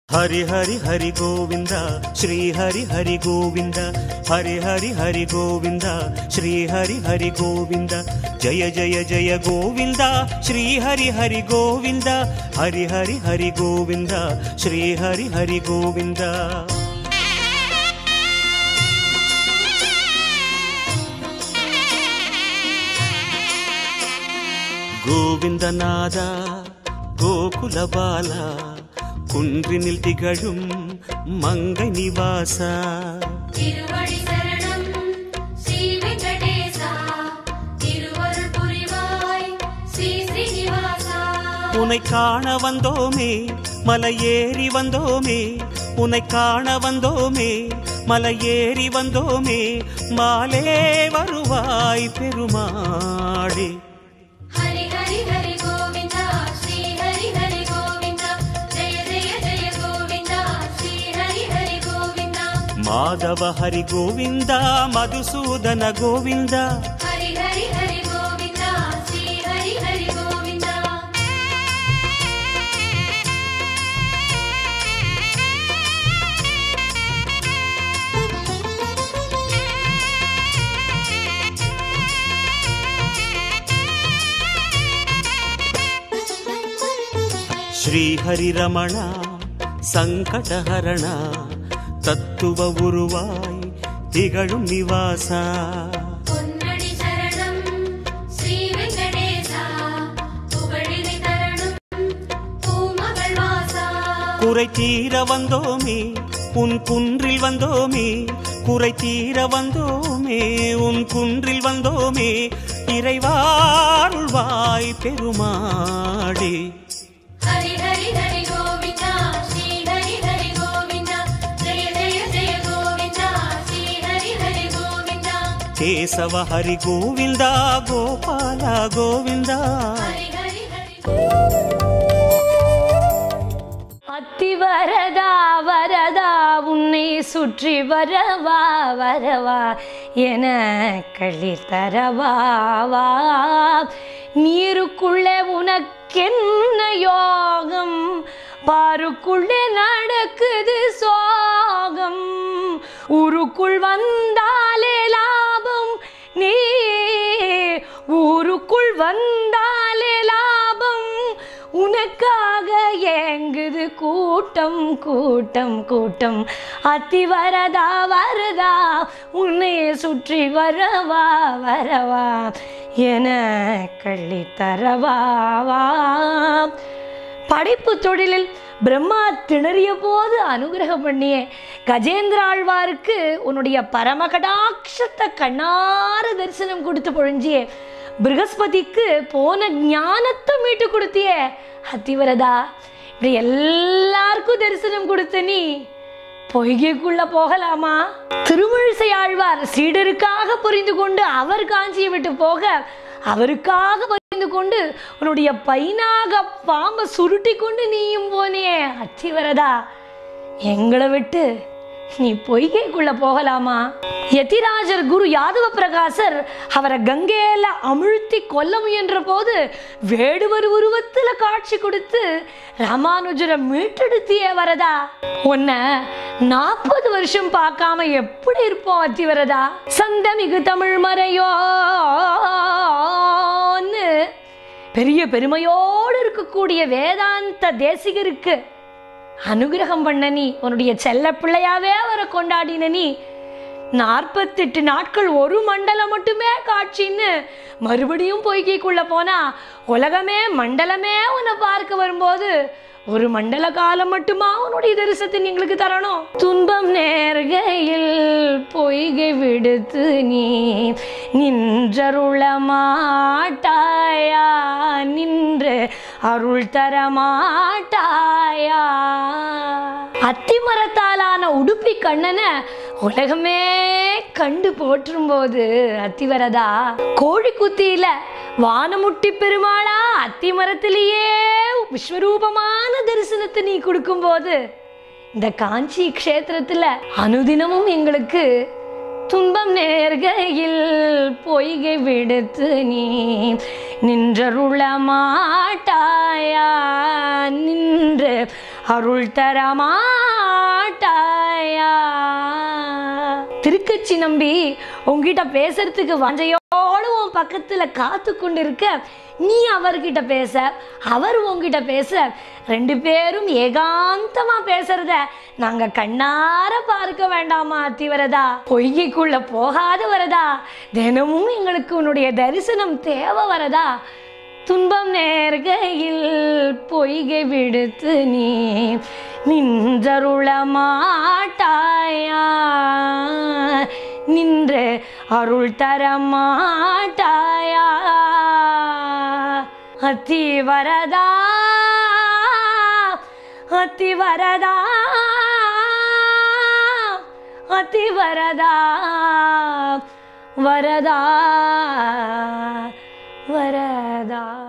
ಹರಿ ಹರಿ ಹರಿ ಗೋವಿಂದ ಶ್ರೀ ಹರಿ ಹರಿ ಗೋವಿಂದ ಹರಿ ಹರಿ ಹರಿ ಗೋವಿಂದ ಶ್ರೀ ಹರಿ ಹರಿ ಗೋವಿಂದ ಜಯ ಜಯ ಜಯ ಗೋವಿಂದ ಶ್ರೀ ಹರಿ ಹರಿ ಗೋವಿಂದ ಹರಿ ಹರಿ ಹರಿ ಗೋವಿಂದ ಶ್ರೀ ಹರಿ ಹರಿ ಗೋವಿಂದ கோவிந்தநாதா கோகுல பாலா குன்றினில் திகழும் மங்கை நிவாசா திருவடி சரணம் ஸ்ரீ வெங்கடேசா திருவருள் புரிவாய் ஸ்ரீ ஸ்ரீனிவாசா உனை காண வந்தோமே மலை ஏறி வந்தோமே உனை காண வந்தோமே மலை ஏறி வந்தோமே மாலே வருவாய் பெருமாளே ஹரி ஹரி ஹரி கோவிந்தா ஸ்ரீ ஹரி ஹரி கோவிந்தா ஜெய ஜெய ஜெய கோவிந்தா ஸ்ரீ ஹரி ஹரி கோவிந்தா மாதவ ஹரி கோவிந்த மதுசூதன கோவிந்த ஹரி ஹரி ஹரி கோவிந்தா ஸ்ரீ ஹரி ஹரி கோவிந்தா ಶ್ರೀ ಹರಿರಮಣ ಸಂಕಟಹರಣ தத்துவ உருவாய் திகழும் நிவாசா பொன்னடி சரணம் ஸ்ரீ வெங்கடேசா புகழினை தரணும் பூமகள் வாசா குறை தீர வந்தோமே உன் குன்றில் வந்தோமே குறை தீர வந்தோமே உன் குன்றில் வந்தோமே இறைவாருள்வாய் பெருமாடே ஹரி ஹரி ஹரி கோவிந்தா ஸ்ரீ ஹரி ஹரி கோவிந்தா ஜெய ஜெய ஜெய கோவிந்தா ஸ்ரீ ஹரி ஹரி கோவிந்தா ಕೇಶವ ಹರಿ ಗೋವಿಂದ ಗೋಪಾಲ ಗೋವಿಂದ ஹரி ஹரி ஹரி அத்தி வரதா வரதா உன்னை சுற்றி வரவா வரவா என களி தரவாவா நீருக்குள்ளே உனக்கென்ன யோகம் பாருக்குள்ளே நடக்குது சோகம் ஊருக்குள் வந்தாலே லாபம் நீ ஊருக்குள் வந்தாலே லாபம் உனக்காக ஏங்குது கூட்டம் கூட்டம் கூட்டம் அத்தி வரதா வரதா உன்னை சுற்றி வரவா வரவா என கள்ளி தரவாவா படைப்பு தொழிலில் பிரம்மா திணறிய போது அனுகிரகம் பண்ணியே கஜேந்திர ஆழ்வாருக்கு உன்னுடைய பரமகடாட்சத்தை கண்ணார தரிசனம் கொடுத்து பொழிஞ்சியே ப்ரகஸ்பதிக்கு போன ஞானத்தை மீட்டு கொடுத்தியே அத்திவரதா இப்படி எல்லாருக்கும் தரிசனம் கொடுத்த நீ பொய்கைக்குள்ள போகலாமா திருமழிசை ஆழ்வார் சீடருக்காக புரிந்து கொண்டு அவர் காஞ்சியை விட்டு போக அவருக்காக புரிந்து கொண்டு உன்னுடைய பைனாக பாம்பை சுருட்டி கொண்டு நீயும் போனே அத்திவரதா எங்களை விட்டு நீ பொய்கைக்குள்ள போகலாமா யதிராஜர் குரு யாதவ பிரகாசர் அவரை கங்கையில அமிழ்த்தி கொல்ல முயன்ற போது வேடுவர் உருவத்துல காட்சி கொடுத்து ராமானுஜரை மீட்டெடுத்தியே வரதா உன்னை நாற்பது வருஷம் பார்க்காம எப்படி இருப்போம் அத்தி வரதா சந்தமிகு தமிழ் மறையோன்னு பெரிய பெருமையோடு இருக்கக்கூடிய வேதாந்த தேசிகருக்கு அனுகிரகம் பண்ண நீ உன்னுடைய செல்ல பிள்ளையாவே அவரை கொண்டாடின நீ நாற்பத்தெட்டு நாட்கள் ஒரு மண்டலம் மட்டுமே காட்சின்னு மறுபடியும் பொய்கைக்குள்ள போனா உலகமே மண்டலமே உன்னை பார்க்க வரும்போது ஒரு மண்டல காலம் மட்டுமா உன்னுடைய தரிசனத்தை எங்களுக்கு தரணும் துன்பம் நேர்கையில் பொய்கை விடுத்து நீ நின்றருள மாட்டாயா நின்று அருள் தர மாட்டாயா அத்திமரத்தாலான உடுப்பி கண்ணனை உலகமே கண்டு போற்றும் போது அத்திவரதா கோழி குத்தியில வானமுட்டி பெருமாளா அத்தி மரத்திலேயே விஸ்வரூபமான தரிசனத்தை நீ கொடுக்கும்போது இந்த காஞ்சி க்ஷேத்திரத்துல அனுதினமும் எங்களுக்கு துன்பம் நேர்கையில் பொய்கை விடுத்து நீ நின்றருள மாட்டாயா நின்று அருள் தரமாட்டாயா திருக்கச்சி நம்பி உங்ககிட்ட பேசுறதுக்கு வாஞ்சையோடு உன் பக்கத்துல காத்து கொண்டு இருக்க நீ அவர்கிட்ட பேச அவர் உங்ககிட்ட பேச ரெண்டு பேரும் ஏகாந்தமா பேசுறத நாங்க கண்ணார பார்க்க வேண்டாமா அத்திவரதா பொய்கைக்குள்ள போகாத வரதா தினமும் எங்களுக்கு உன்னுடைய தரிசனம் தேவை வரதா துன்பம் நேர்கையில் பொய்கை விடுத்து நீ நின்றருள மாட்டாயா நின்று அருள் தர மாட்டாயா அத்தி வரதா அத்தி வரதா அத்தி வரதா வரதா வரதா